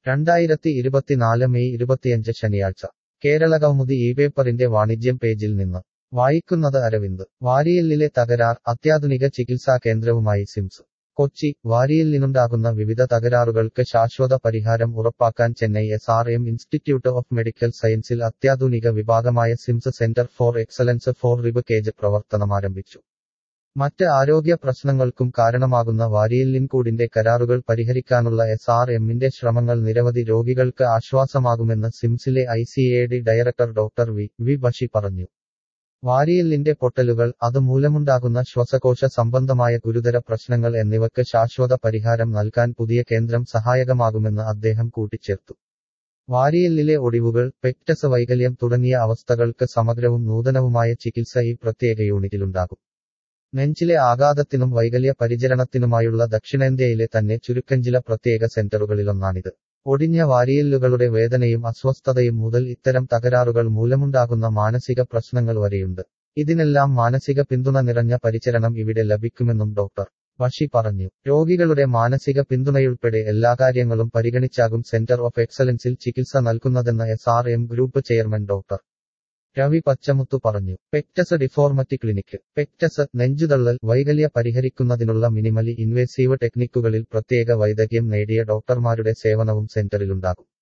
രണ്ടായിരത്തി ഇരുപത്തിനാല് മെയ് ഇരുപത്തിയഞ്ച് ശനിയാഴ്ച കേരളകൗമുദി ഈ പേപ്പറിന്റെ വാണിജ്യം പേജിൽ നിന്ന് വായിക്കുന്നത് അരവിന്ദ് വാരിയെല്ലിലെ തകരാർ അത്യാധുനിക ചികിത്സാ കേന്ദ്രവുമായി സിംസ് കൊച്ചി വാരിയെല്ലിനുണ്ടാകുന്ന വിവിധ തകരാറുകൾക്ക് ശാശ്വത പരിഹാരം ഉറപ്പാക്കാൻ Chennai S R M institute of medical സയൻസിൽ അത്യാധുനിക വിഭാഗമായ SIMS centre for excellence for rib cage പ്രവർത്തനമാരംഭിച്ചു മറ്റ് ആരോഗ്യ പ്രശ്നങ്ങൾക്കും കാരണമാകുന്ന വാരിയെല്ലിൻകൂടിന്റെ കരാറുകൾ പരിഹരിക്കാനുള്ള എസ് ആർ എമ്മിന്റെ ശ്രമങ്ങൾ നിരവധി രോഗികൾക്ക് ആശ്വാസമാകുമെന്ന് സിംസിലെ I C A D director doctor V V ബഷി പറഞ്ഞു വാരിയെല്ലിന്റെ പൊട്ടലുകൾ അതുമൂലമുണ്ടാകുന്ന ശ്വാസകോശ സംബന്ധമായ ഗുരുതര പ്രശ്നങ്ങൾ എന്നിവയ്ക്ക് ശാശ്വത പരിഹാരം നൽകാൻ പുതിയ കേന്ദ്രം സഹായകമാകുമെന്ന് അദ്ദേഹം കൂട്ടിച്ചേർത്തു വാരിയെല്ലിലെ ഒടിവുകൾ പെക്ടസ് വൈകല്യം തുടങ്ങിയ അവസ്ഥകൾക്ക് സമഗ്രവും നൂതനവുമായ ചികിത്സ ഈ പ്രത്യേക യൂണിറ്റിലുണ്ടാകും നെഞ്ചിലെ ആഘാതത്തിനും വൈകല്യ പരിചരണത്തിനുമായുള്ള ദക്ഷിണേന്ത്യയിലെ തന്നെ ചുരുക്കം ചില പ്രത്യേക സെന്ററുകളിലൊന്നാണിത് ഒടിഞ്ഞ വാരിയെല്ലുകളുടെ വേദനയും അസ്വസ്ഥതയും മുതൽ ഇത്തരം തകരാറുകൾ മൂലമുണ്ടാകുന്ന മാനസിക പ്രശ്നങ്ങൾ വരെയുണ്ട് ഇതിനെല്ലാം മാനസിക പിന്തുണ നിറഞ്ഞ പരിചരണം ഇവിടെ ലഭിക്കുമെന്നും ഡോക്ടർ ബഷി പറഞ്ഞു രോഗികളുടെ മാനസിക പിന്തുണയുൾപ്പെടെ എല്ലാ കാര്യങ്ങളും പരിഗണിച്ചാകും സെന്റർ ഓഫ് എക്സലൻസിൽ ചികിത്സ നൽകുന്നതെന്ന് S R M group chairman doctor Ravi Pachamuthu പറഞ്ഞു പെക്ടസ് ഡിഫോർമറ്റി ക്ലിനിക്ക് പെക്ടസ് നെഞ്ചുതള്ളൽ വൈകല്യ പരിഹരിക്കുന്നതിനുള്ള മിനിമലി ഇൻവേസീവ് ടെക്നിക്കുകളിൽ പ്രത്യേക വൈദഗ്ധ്യം നേടിയ ഡോക്ടർമാരുടെ സേവനവും സെന്ററിലുണ്ടാകും